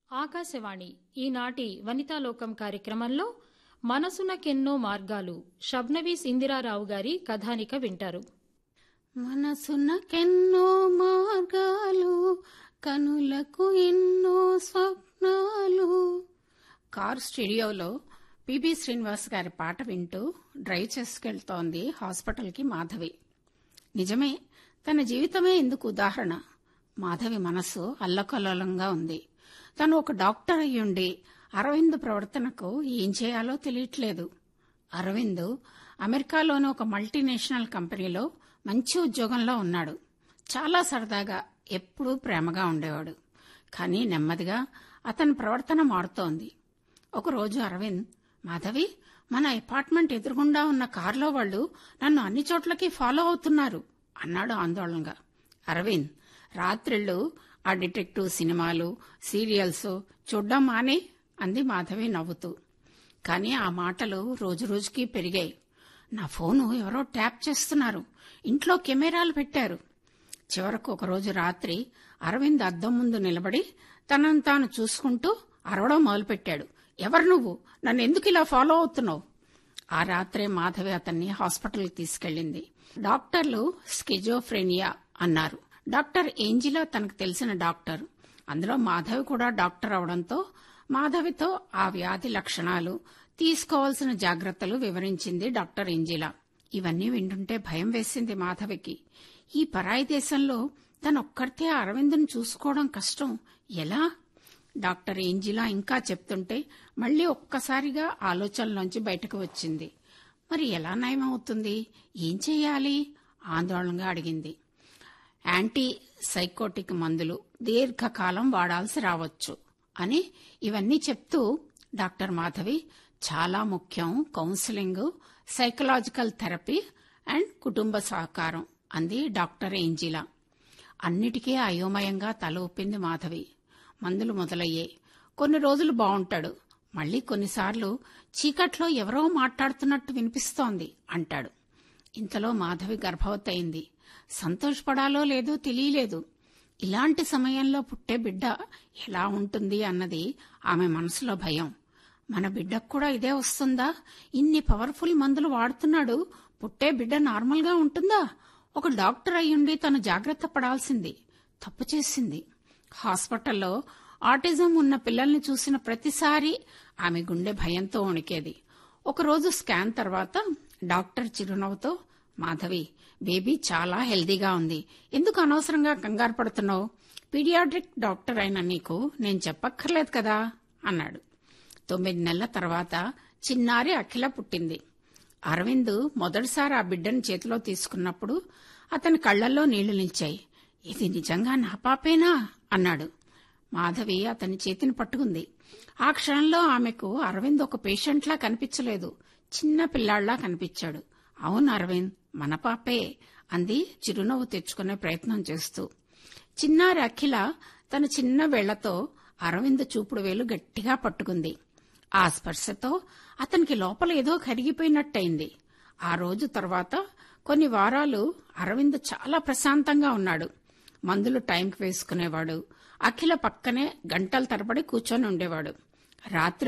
ఆకాశవాణి ఈనాటి వనితాలోకం కార్యక్రమంలో మనసునకెన్నో మార్గాలు షబ్నవీస్ ఇందిరారావు గారి కథానిక వింటారు మనసునకెన్నో మార్గాలు కనులకు ఎన్నో స్వప్నాలు కార్ స్టూడియోలో పిబి శ్రీనివాస్ గారి పాట వింటూ డ్రైవ్ చేసుకెళ్తోంది హాస్పిటల్కి మాధవి నిజమే తన జీవితమే ఇందుకు ఉదాహరణ మాధవి మనసు అల్లకల్లోలంగా ఉంది తను ఒక డాక్టర్ అయ్యుండి అరవింద్ ప్రవర్తనకు ఏం చేయాలో తెలియట్లేదు అరవింద్ అమెరికాలోని ఒక మల్టీనేషనల్ కంపెనీలో మంచి ఉద్యోగంలో ఉన్నాడు చాలా సరదాగా ఎప్పుడూ ప్రేమగా ఉండేవాడు కానీ నెమ్మదిగా అతని ప్రవర్తన మారుతోంది ఒకరోజు అరవింద్ మాధవి మన అపార్ట్మెంట్ ఎదురుగుండా ఉన్న కారులో వాళ్ళు నన్ను అన్ని చోట్లకి ఫాలో అవుతున్నారు అన్నాడు ఆందోళనగా అరవింద్ రాత్రిళ్ళు ఆ డిటెక్టివ్ సినిమాలు సీరియల్స్ చూడ్డం మానే అంది మాధవి నవ్వుతూ కానీ ఆ మాటలు రోజురోజుకి పెరిగాయి నా ఫోను ఎవరో ట్యాప్ చేస్తున్నారు ఇంట్లో కెమెరాలు పెట్టారు చివరకు ఒకరోజు రాత్రి అరవింద్ అద్దం ముందు నిలబడి తనను తాను చూసుకుంటూ అరవడం మొదలుపెట్టాడు ఎవరు నువ్వు నన్ను ఎందుకు ఇలా ఫాలో అవుతున్నావు ఆ రాత్రే మాధవి అతన్ని హాస్పిటల్కి తీసుకెళ్లింది డాక్టర్లు స్కిజోఫ్రెనియా అన్నారు డాక్టర్ ఏంజిలా తనకు తెలిసిన డాక్టర్ అందులో మాధవి కూడా డాక్టర్ అవడంతో మాధవితో ఆ వ్యాధి లక్షణాలు తీసుకోవాల్సిన జాగ్రత్తలు వివరించింది డాక్టర్ ఏంజిలా ఇవన్నీ వింటుంటే భయం వేసింది మాధవికి ఈ పరాయి దేశంలో తనొక్కడితే అరవింద్ను చూసుకోవడం కష్టం ఎలా డాక్టర్ ఏంజిలా ఇంకా చెప్తుంటే మళ్లీ ఒక్కసారిగా ఆలోచనలోంచి బయటకు వచ్చింది మరి ఎలా నయమవుతుంది ఏం చెయ్యాలి ఆందోళనగా అడిగింది యాంటీ సైకోటిక్ మందులు దీర్ఘకాలం వాడాల్సి రావచ్చు అని ఇవన్నీ చెప్తూ డాక్టర్ మాధవి చాలా ముఖ్యం కౌన్సిలింగ్ సైకలాజికల్ థెరపీ అండ్ కుటుంబ సహకారం అంది డాక్టర్ ఏంజిలా అన్నిటికీ అయోమయంగా తల ఊపింది మాధవి మందులు మొదలయ్యాయి కొన్ని రోజులు బావుంటాడు మళ్ళీ కొన్నిసార్లు చీకట్లో ఎవరో మాట్లాడుతున్నట్టు వినిపిస్తోంది అంటాడు ఇంతలో మాధవి గర్భవతి అయింది సంతోషపడాలో లేదో తెలియలేదు ఇలాంటి సమయంలో పుట్టే బిడ్డ ఎలా ఉంటుంది అన్నది ఆమె మనసులో భయం మన బిడ్డకు కూడా ఇదే వస్తుందా ఇన్ని పవర్ఫుల్ మందులు వాడుతున్నాడు పుట్టే బిడ్డ నార్మల్గా ఉంటుందా ఒక డాక్టర్ అయ్యుండి తను జాగ్రత్త పడాల్సింది తప్పు చేసింది హాస్పిటల్లో ఆటిజం ఉన్న పిల్లల్ని చూసిన ప్రతిసారి ఆమె గుండె భయంతో వణికేది ఒకరోజు స్కాన్ తర్వాత డాక్టర్ చిరునవ్వుతో మాధవి బేబీ చాలా హెల్దీగా ఉంది ఎందుకు అనవసరంగా కంగారు పడుతున్నావు పీడియాట్రిక్ డాక్టర్ అయిన నీకు నేను చెప్పక్కర్లేదు కదా అన్నాడు తొమ్మిది నెలల తర్వాత చిన్నారి అఖిల పుట్టింది అరవింద్ మొదటిసారి ఆ బిడ్డను చేతిలో తీసుకున్నప్పుడు అతని కళ్లల్లో నీళ్లు నిలిచాయి ఇది నిజంగా నా పాపేనా అన్నాడు మాధవి అతని చేతిని పట్టుకుంది ఆ క్షణంలో ఆమెకు అరవింద్ ఒక పేషెంట్లా కనిపించలేదు చిన్న పిల్లాళ్లా కనిపించాడు అవును అరవింద్ మన పాపే అంది చిరునవ్వు తెచ్చుకునే ప్రయత్నం చేస్తూ చిన్నారి అఖిల తన చిన్న వేళ్లతో అరవింద్ చూపుడు వేలు గట్టిగా పట్టుకుంది ఆ స్పర్శతో అతనికి లోపల ఏదో కరిగిపోయినట్టయింది ఆ రోజు తర్వాత కొన్ని వారాలు అరవింద్ చాలా ప్రశాంతంగా ఉన్నాడు మందులు టైంకి వేసుకునేవాడు అఖిల పక్కనే గంటల తరబడి కూర్చొని ఉండేవాడు రాత్రి